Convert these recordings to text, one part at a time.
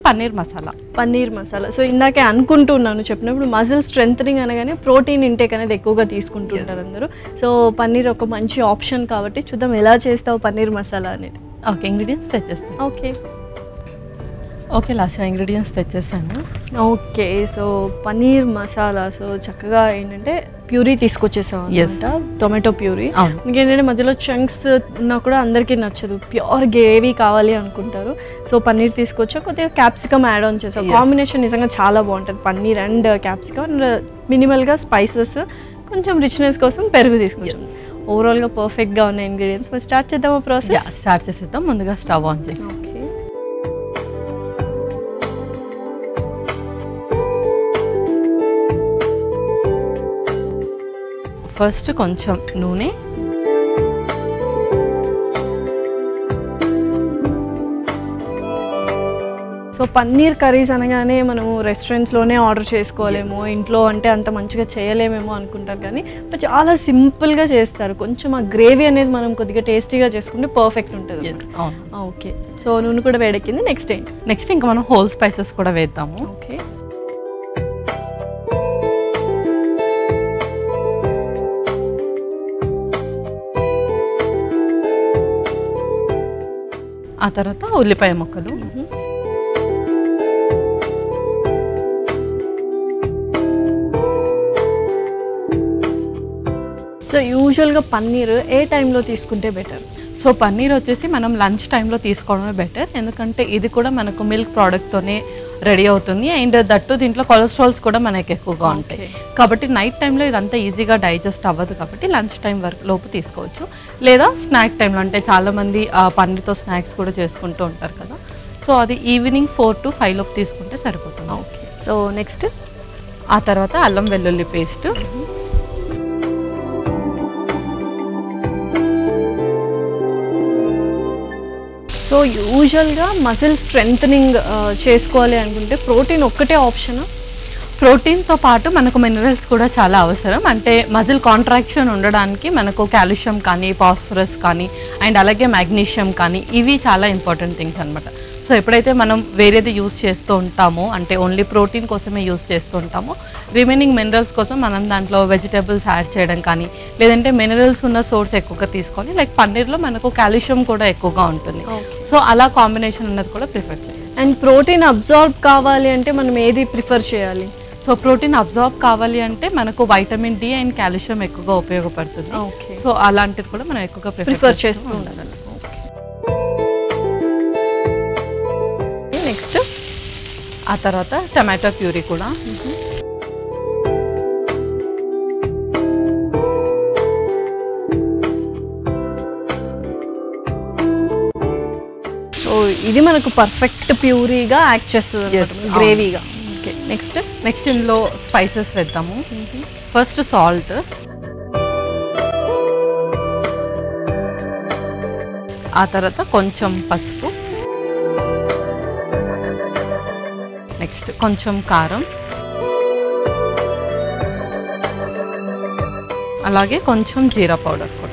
Paneer masala paneer masala so ఇందాకే అనుకుంటున్నాను చెప్పినప్పుడు మజిల్ స్ట్రెంగ్ అనగానే ప్రోటీన్ ఇంటేక్ అనేది ఎక్కువగా తీసుకుంటుంటారు అందరూ సో పన్నీర్ ఒక మంచి ఆప్షన్ కాబట్టి చూద్దాం ఎలా చేస్తావు పన్నీర్ మసాలా అనేది ఓకే ఇంగ్రీడియంట్స్ తెచ్చేస్తాను ఓకే ఓకే లాస్ట్ ఇంగ్రీడియంట్స్ తెచ్చేసాను okay so paneer masala so చక్కగా ఏంటంటే ప్యూరీ తీసుకొచ్చేసాం Yes. అనమాట టొమాటో ప్యూరీ అవును ఇంకేంటంటే మధ్యలో చంక్స్ ఉన్నా కూడా అందరికీ నచ్చదు ప్యూర్ గ్రేవీ కావాలి అనుకుంటారు సో పన్నీర్ తీసుకొచ్చా కొద్దిగా క్యాప్సికమ్ యాడ్ ఆన్ చేసాం Yes. కాంబినేషన్ నిజంగా చాలా బాగుంటుంది పన్నీర్ అండ్ క్యాప్సికమ్ అండ్ మినిమల్గా స్పైసెస్ కొంచెం రిచ్నెస్ కోసం పెరుగు తీసుకొచ్చాం ఓవరాల్గా పర్ఫెక్ట్గా ఉన్న ఇంగ్రీడియంట్స్ మరి స్టార్ట్ చేద్దామా యా ప్రాసెస్ స్టార్ట్ చేసేద్దాం ముందుగా స్టవ్ ఆన్ చేసి ఓకే ఫస్ట్ కొంచెం నూనె సో పన్నీర్ కర్రీస్ అనగానే మనము రెస్టారెంట్స్లోనే ఆర్డర్ చేసుకోలేము ఇంట్లో అంటే అంత మంచిగా చేయలేమేమో అనుకుంటారు కానీ but చాలా సింపుల్గా చేస్తారు కొంచెం ఆ గ్రేవీ అనేది మనం కొద్దిగా టేస్టీగా చేసుకుంటే పర్ఫెక్ట్ ఉంటుంది Yes, అవును ఓకే సో నూనె కూడా వేడెక్కింది నెక్స్ట్ ఏంటి నెక్స్ట్ ఇంకా మనం హోల్ స్పైసెస్ కూడా వేద్దాము ఓకే ఆ తర్వాత ఉల్లిపాయ ముక్కలు సో యూజువల్గా పన్నీర్ ఏ టైంలో తీసుకుంటే బెటర్ సో పన్నీర్ వచ్చేసి మనం లంచ్ టైంలో తీసుకోవడమే బెటర్ ఎందుకంటే ఇది కూడా మనకు మిల్క్ ప్రోడక్ట్తోనే రెడీ అవుతుంది అండ్ దట్టు దీంట్లో కొలెస్ట్రాల్స్ కూడా మనకి ఎక్కువగా ఉంటాయి కాబట్టి నైట్ టైంలో ఇదంతా ఈజీగా డైజెస్ట్ అవ్వదు కాబట్టి లంచ్ టైం వరకు లోపు తీసుకోవచ్చు లేదా స్నాక్ టైంలో అంటే చాలామంది పన్నీర్తో స్నాక్స్ కూడా చేసుకుంటూ ఉంటారు కదా సో అది ఈవినింగ్ ఫోర్ టు ఫైవ్ లోపు తీసుకుంటే సరిపోతుంది ఓకే సో నెక్స్ట్ ఆ తర్వాత అల్లం వెల్లుల్లి పేస్ట్ సో యూజువల్గా మసిల్ స్ట్రెంగ్ చేసుకోవాలి అనుకుంటే ప్రోటీన్ ఒక్కటే ఆప్షన్ ప్రోటీన్తో పాటు మనకు మినరల్స్ కూడా చాలా అవసరం అంటే మజిల్ కాంట్రాక్షన్ ఉండడానికి మనకు కాల్షియం కానీ ఫాస్ఫరస్ కానీ అండ్ అలాగే మ్యాగ్నీషియం కానీ ఇవి చాలా ఇంపార్టెంట్ థింగ్స్ అనమాట సో ఎప్పుడైతే మనం వేరేది యూస్ చేస్తూ ఉంటామో అంటే ఓన్లీ ప్రోటీన్ కోసమే యూస్ చేస్తూ ఉంటామో రిమైనింగ్ మినరల్స్ కోసం మనం దాంట్లో వెజిటేబుల్స్ యాడ్ చేయడం కానీ లేదంటే మినరల్స్ ఉన్న సోర్స్ ఎక్కువగా తీసుకోవాలి లైక్ పన్నీర్లో మనకు కాల్షియం కూడా ఎక్కువగా ఉంటుంది సో అలా కాంబినేషన్ ఉన్నది కూడా ప్రిఫర్ చేయాలి అండ్ ప్రోటీన్ అబ్జార్బ్ కావాలి అంటే మనం ఏది ప్రిఫర్ చేయాలి సో ప్రోటీన్ అబ్జార్బ్ కావాలి అంటే మనకు వైటమిన్ డి అండ్ కాల్షియం ఎక్కువగా ఉపయోగపడుతుంది ఓకే సో అలాంటిది కూడా మనం ఎక్కువగా ప్రిఫర్ చేస్తూ ఉండాలి నెక్స్ట్ ఆ తర్వాత టమాటో ప్యూరీ కూడా సో ఇది మనకు పర్ఫెక్ట్ ప్యూరీగా యాక్ట్ చేస్తుంది Yes, గ్రేవీగా ఓకే నెక్స్ట్ నెక్స్ట్ ఇందులో స్పైసెస్ వేద్దాము ఫస్ట్ సాల్ట్ ఆ తర్వాత కొంచెం పసుపు నెక్స్ట్ కొంచెం కారం అలాగే కొంచెం జీరా పౌడర్ కూడా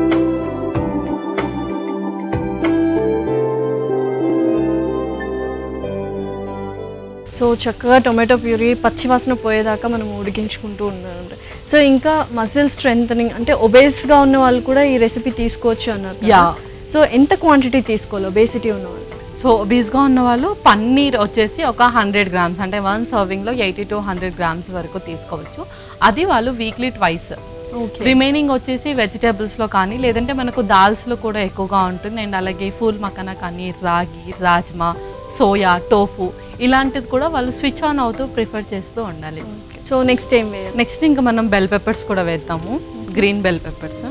సో చక్కగా టొమాటో ప్యూరీ పచ్చి వాసన పోయేదాకా మనం ఉడికించుకుంటూ ఉన్నారంటే సో ఇంకా మజిల్ స్ట్రెంగ్ అంటే ఒబేస్గా ఉన్న వాళ్ళు కూడా ఈ రెసిపీ తీసుకోవచ్చు అన్నారు కదా. Yeah. సో ఎంత క్వాంటిటీ తీసుకోవాలి ఒబేసిటీ ఉన్న వాళ్ళు సో ఒబీస్గా ఉన్న వాళ్ళు పన్నీర్ వచ్చేసి ఒక హండ్రెడ్ గ్రామ్స్ అంటే వన్ సర్వింగ్లో ఎయిటీ టు హండ్రెడ్ గ్రామ్స్ వరకు తీసుకోవచ్చు అది వాళ్ళు వీక్లీ ట్వైస్ ఓకే రిమైనింగ్ వచ్చేసి వెజిటేబుల్స్లో కానీ లేదంటే మనకు దాల్స్లో కూడా ఎక్కువగా ఉంటుంది అండ్ అలాగే ఫూల్ మకానా కానీ రాగి రాజ్మా సోయా టోఫు ఇలాంటిది కూడా వాళ్ళు స్విచ్ ఆన్ అవుతూ ప్రిఫర్ చేస్తూ ఉండాలి సో నెక్స్ట్ ఏం వేయాలి నెక్స్ట్ ఇంకా మనం బెల్ పెప్పర్స్ కూడా వేద్దాము గ్రీన్ బెల్ పెప్పర్స్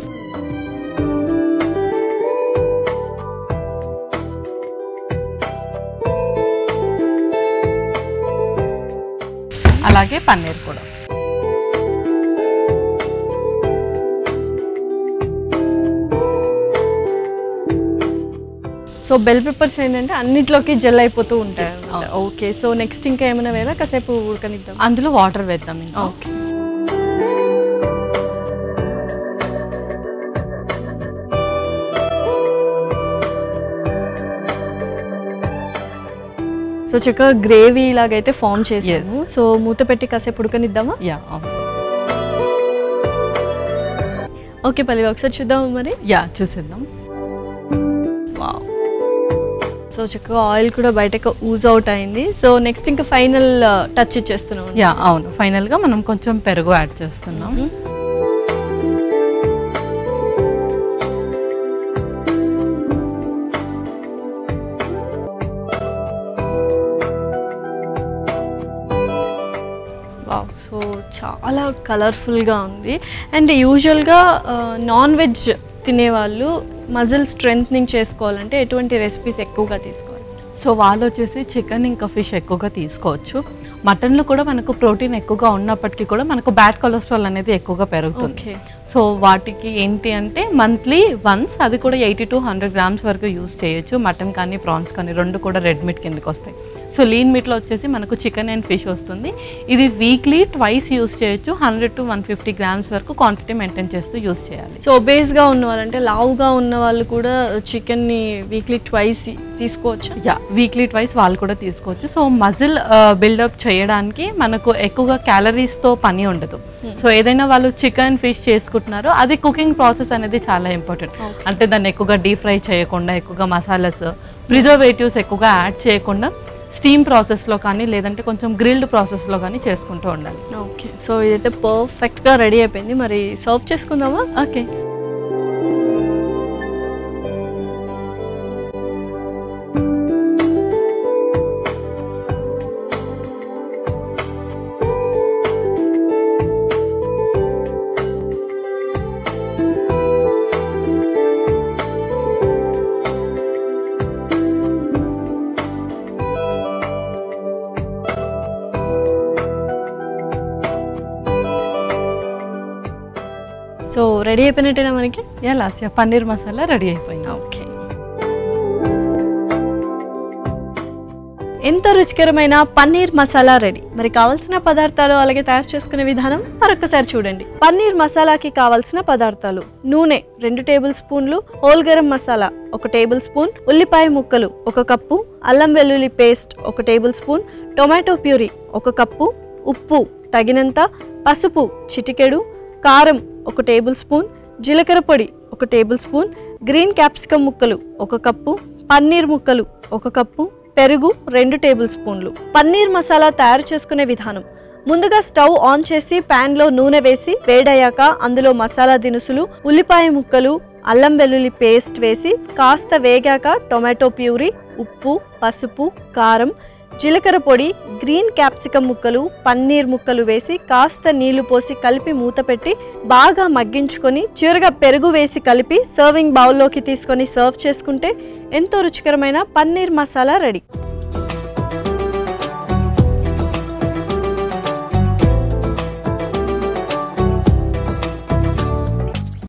అలాగే పన్నీర్ కూడా సో బెల్ పెప్పర్స్ ఏంటంటే అన్నిట్లోకి జెల్ అయిపోతూ ఉంటాయి Yes, అన్నమాట. ఓకే సో నెక్స్ట్ ఇంకా ఏమైనా వేయాలా కాసేపు ఉడకనిద్దాం అందులో వాటర్ వేద్దాం ఇంకా ఓకే సో చక్కగా గ్రేవీ లాగైతే ఫామ్ చేసాము సో మూత పెట్టి కాసేపు ఉడకనిద్దామా యా అవును ఓకే పల్లి ఒకసారి చూద్దామా మరి యా చూసేద్దాం వావ్ సో చక్కగా ఆయిల్ కూడా బయటకు ఊజ్ అవుట్ అయింది సో నెక్స్ట్ ఇంకా ఫైనల్ టచ్ ఇచ్చేస్తున్నాం యా అవును ఫైనల్గా మనం కొంచెం పెరుగు యాడ్ చేస్తున్నాం వావ్ సో చాలా కలర్ఫుల్గా ఉంది అండ్ యూజువల్గా నాన్ వెజ్ తినేవాళ్ళు మజిల్ స్ట్రెంగ్త్నింగ్ చేసుకోవాలంటే ఎటువంటి రెసిపీస్ ఎక్కువగా తీసుకోవాలి సో వాళ్ళు వచ్చేసి చికెన్ ఇంకా ఫిష్ ఎక్కువగా తీసుకోవచ్చు మటన్లో కూడా మనకు ప్రోటీన్ ఎక్కువగా ఉన్నప్పటికీ కూడా మనకు బ్యాడ్ కొలెస్ట్రాల్ అనేది ఎక్కువగా పెరుగుతుంది ఓకే సో వాటికి ఏంటి అంటే మంత్లీ వన్స్ అది కూడా ఎయిటీ టు హండ్రెడ్ గ్రామ్స్ వరకు యూస్ చేయొచ్చు మటన్ కానీ ప్రాన్స్ కానీ రెండు కూడా రెడ్ మీట్ కిందకి వస్తాయి సో లీన్ మీట్లో వచ్చేసి మనకు చికెన్ అండ్ ఫిష్ వస్తుంది ఇది వీక్లీ ట్వైస్ యూస్ చేయొచ్చు hundred to one fifty grams వరకు క్వాంటిటీ మెయింటైన్ చేస్తూ యూస్ చేయాలి సో ఒబేస్గా ఉన్న వాళ్ళు అంటే లావుగా ఉన్న వాళ్ళు కూడా చికెన్ని వీక్లీ ట్వైస్ తీసుకోవచ్చు యా వీక్లీ ట్వైస్ వాళ్ళు కూడా తీసుకోవచ్చు సో మజిల్ బిల్డప్ చేయడానికి మనకు ఎక్కువగా క్యాలరీస్తో పని ఉండదు సో ఏదైనా వాళ్ళు చికెన్ ఫిష్ చేసుకుంటున్నారో అది కుకింగ్ ప్రాసెస్ అనేది చాలా ఇంపార్టెంట్ Okay. అంటే దాన్ని ఎక్కువగా డీప్ ఫ్రై చేయకుండా ఎక్కువగా మసాలాస్ ప్రిజర్వేటివ్స్ ఎక్కువగా యాడ్ చేయకుండా స్టీమ్ ప్రాసెస్లో కానీ లేదంటే కొంచెం గ్రిల్డ్ ప్రాసెస్లో కానీ చేసుకుంటూ ఉండాలి ఓకే సో ఇదైతే పర్ఫెక్ట్గా రెడీ అయిపోయింది మరి సర్వ్ చేసుకుందామా ఓకే సో రెడీ అయిపోయినట్టేనా మనకి యా లాస్యా పన్నీర్ మసాలా రెడీ అయిపోయింది ఓకే ఎంతో రుచికరమైన పన్నీర్ మసాలా రెడీ మరి కావాల్సిన పదార్థాలు అలాగే తయారు చేసుకునే విధానం మరొకసారి చూడండి పన్నీర్ మసాలాకి కావాల్సిన పదార్థాలు నూనె రెండు టేబుల్ స్పూన్లు హోల్ గరం మసాలా ఒక టేబుల్ స్పూన్ ఉల్లిపాయ ముక్కలు ఒక కప్పు అల్లం వెల్లుల్లి పేస్ట్ ఒక టేబుల్ స్పూన్ టొమాటో ప్యూరీ ఒక కప్పు ఉప్పు తగినంత పసుపు చిటికెడు కారం ఒక టేబుల్ స్పూన్ జీలకర్ర పొడి ఒక టేబుల్ స్పూన్ గ్రీన్ క్యాప్సికమ్ ముక్కలు ఒక కప్పు పన్నీర్ ముక్కలు ఒక కప్పు పెరుగు రెండు టేబుల్ స్పూన్లు పన్నీర్ మసాలా తయారు చేసుకునే విధానం ముందుగా స్టవ్ ఆన్ చేసి pan లో నూనె వేసి వేడయ్యాక అందులో మసాలా దినుసులు ఉల్లిపాయ ముక్కలు అల్లం వెల్లుల్లి పేస్ట్ వేసి కాస్త వేగాక టొమాటో ప్యూరీ ఉప్పు పసుపు కారం జీలకర్ర పొడి గ్రీన్ క్యాప్సికమ్ ముక్కలు పన్నీర్ ముక్కలు వేసి కాస్త నీళ్లు పోసి కలిపి మూత పెట్టి బాగా మగ్గించుకొని చివరగా పెరుగు వేసి కలిపి సర్వింగ్ బౌల్లోకి తీసుకొని సర్వ్ చేసుకుంటే ఎంతో రుచికరమైన పన్నీర్ మసాలా రెడీ